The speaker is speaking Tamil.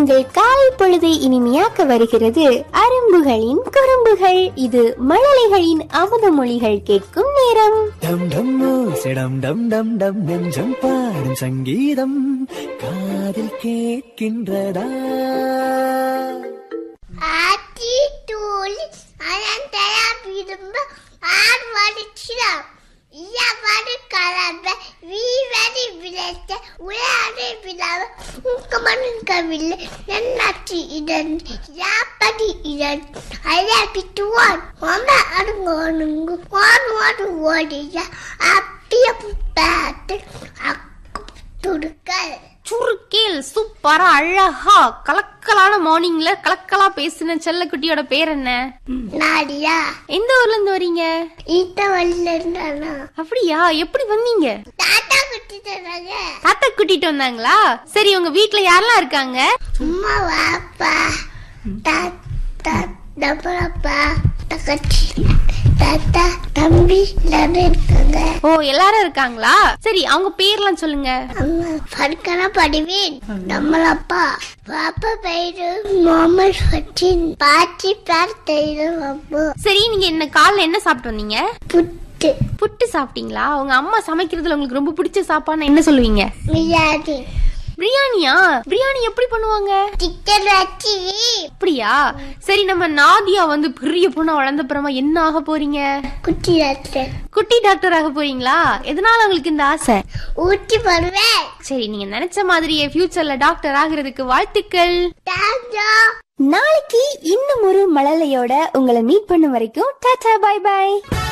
உங்கள் காலை பொழுதை இனிமையாக்க வருகிறது அரும்புகளின் குறும்புகள் இது மழலைகளின் அமுத மொழிகள் கேட்கும் நேரம் டம் டம் செடம் டம் டம் டம் நெஞ்சம் பாடும் சங்கீதம் காதில் கேட்கின்றதா ஆத்தி தூள் அனந்தர விரும்ப ஆர் வடிச்சிடம் இயவாறு கலந்த வீவரி விளைத்த உரையாடு விழாவ உங்கமனு கவில்லை நன்னாட்சி இதன் யாப்படி இதன் அழபிட்டுவான் ஒம்ப அருங்கோனுங்கு ஓன் ஓடு ஓடிய அப்பிய பார்த்து துடுக்கல் சுருக்கேல் சூப்பரா அழகா கலக்கலான மார்னிங்ல கலக்கலா பேசின செல்லக்குட்டியோட பேர் என்ன நாடியா எந்த ஊர்ல இருந்து வரீங்க ஈட்ட வழியில இருந்தானா அப்படியா எப்படி வந்தீங்க தாத்தா குட்டி தராங்க தாத்தா கூட்டிட்டு வந்தாங்களா சரி உங்க வீட்ல யாரெல்லாம் இருக்காங்க அம்மா வாப்பா தாத்தா டபரப்பா தங்கச்சி தாத்தா தம்பி எல்லாரும் இருக்காங்க ஓ எல்லாரும் இருக்காங்களா சரி அவங்க பேர்லாம் சொல்லுங்க அம்மா படுக்கன படிவேன் நம்மளப்பா பாப்பா பேரு முகமது சச்சின் பாட்டி பேர் தெரியும் அம்மா சரி நீங்க என்ன காலைல என்ன சாப்பிட்டு வந்தீங்க புட்டு புட்டு சாப்பிட்டீங்களா உங்க அம்மா சமைக்கிறதுல உங்களுக்கு ரொம்ப பிடிச்ச சாப்பாடுனா என்ன சொல்லுவீங்க விளையாடி பிரியாணியா பிரியாணி எப்படி பண்ணுவாங்க சிக்கன் வச்சு அப்படியா சரி நம்ம நாதியா வந்து பெரிய பொண்ணா வளர்ந்த அப்புறமா என்ன ஆக போறீங்க குட்டி வச்சு குட்டி டாக்டர் ஆக போறீங்களா எதனால உங்களுக்கு இந்த ஆசை ஊட்டி வருவேன் சரி நீங்க நினைச்ச மாதிரியே ஃபியூச்சர்ல டாக்டர் ஆகிறதுக்கு வாழ்த்துக்கள் தாத்தா நாளைக்கு இன்னும் ஒரு மழலையோட உங்களை மீட் பண்ணும் வரைக்கும் டாடா பை பை